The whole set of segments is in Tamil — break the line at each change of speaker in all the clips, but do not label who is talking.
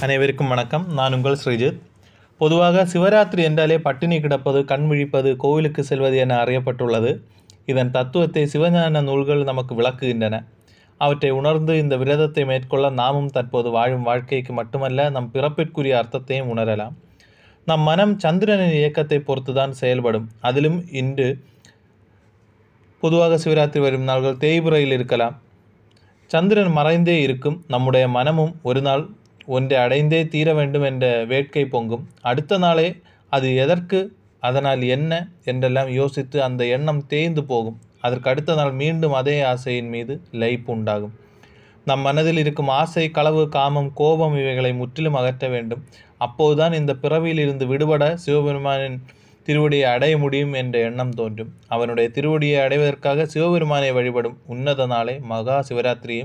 அனைவருக்கும் வணக்கம் நான் உங்கள் ஸ்ரீஜித் பொதுவாக சிவராத்திரி என்றாலே பட்டினி கிடப்பது கண் விழிப்பது கோவிலுக்கு செல்வது என அறியப்பட்டுள்ளது இதன் தத்துவத்தை சிவஞான நூல்கள் நமக்கு விளக்குகின்றன அவற்றை உணர்ந்து இந்த விரதத்தை மேற்கொள்ள நாமும் தற்போது வாழும் வாழ்க்கைக்கு மட்டுமல்ல நம் பிறப்பிற்குரிய அர்த்தத்தையும் உணரலாம் நம் மனம் சந்திரனின் இயக்கத்தை பொறுத்துதான் செயல்படும் அதிலும் இன்று பொதுவாக சிவராத்திரி வரும் நாள்கள் தேய்புறையில் இருக்கலாம் சந்திரன் மறைந்தே இருக்கும் நம்முடைய மனமும் ஒரு நாள் ஒன்றை அடைந்தே தீர வேண்டும் என்ற வேட்கை பொங்கும் அடுத்த நாளே அது எதற்கு அதனால் என்ன என்றெல்லாம் யோசித்து அந்த எண்ணம் தேய்ந்து போகும் அதற்கு அடுத்த நாள் மீண்டும் அதே ஆசையின் மீது லைப் உண்டாகும் நம் மனதில் இருக்கும் ஆசை களவு காமம் கோபம் இவைகளை முற்றிலும் அகற்ற வேண்டும் அப்போதுதான் இந்த பிறவியில் இருந்து விடுபட சிவபெருமானின் திருவடியை அடைய முடியும் என்ற எண்ணம் தோன்றும் அவனுடைய திருவடியை அடைவதற்காக சிவபெருமானை வழிபடும் உன்னத நாளை மகா சிவராத்திரியும்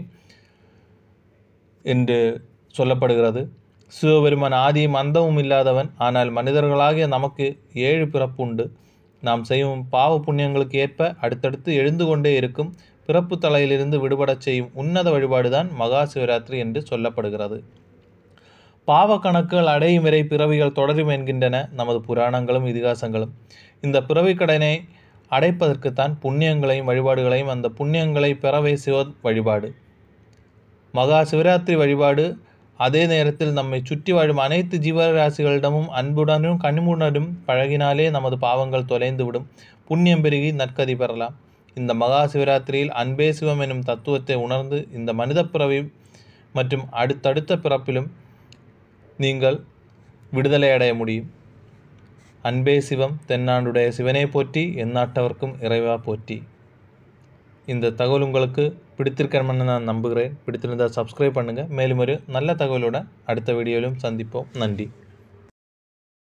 என்று சொல்லப்படுகிறது சிவபெருமான் ஆதியும் அந்தமும் இல்லாதவன் ஆனால் மனிதர்களாகிய நமக்கு ஏழு பிறப்பு உண்டு நாம் செய்யும் பாவ புண்ணியங்களுக்கு ஏற்ப அடுத்தடுத்து எழுந்து கொண்டே இருக்கும் பிறப்பு தலையிலிருந்து விடுபடச் செய்யும் உன்னத வழிபாடுதான் மகா சிவராத்திரி என்று சொல்லப்படுகிறது பாவ கணக்குகள் அடையும் வரை பிறவிகள் தொடரும் என்கின்றன நமது புராணங்களும் இதிகாசங்களும் இந்த பிறவி கடனை அடைப்பதற்குத்தான் புண்ணியங்களையும் வழிபாடுகளையும் அந்த புண்ணியங்களை பெறவே சிவ வழிபாடு மகா சிவராத்திரி வழிபாடு அதே நேரத்தில் நம்மை சுற்றி வாழும் அனைத்து ஜீவராசிகளிடமும் அன்புடனும் கனிமுடனும் பழகினாலே நமது பாவங்கள் தொலைந்துவிடும் புண்ணியம் பெருகி நற்கதி பெறலாம் இந்த மகா சிவராத்திரியில் அன்பே சிவம் எனும் தத்துவத்தை உணர்ந்து இந்த மனித பிறவி மற்றும் அடுத்தடுத்த பிறப்பிலும் நீங்கள் விடுதலை அடைய முடியும் அன்பே சிவம் தென்னாடுடைய சிவனே போற்றி எந்நாட்டவர்க்கும் இறைவா போற்றி இந்த தகவல் உங்களுக்கு பிடித்திருக்கணும்னு நான் நம்புகிறேன் பிடித்திருந்தால் சப்ஸ்கிரைப் பண்ணுங்கள் மேலும் ஒரு நல்ல தகவலுடன் அடுத்த வீடியோவிலும் சந்திப்போம் நன்றி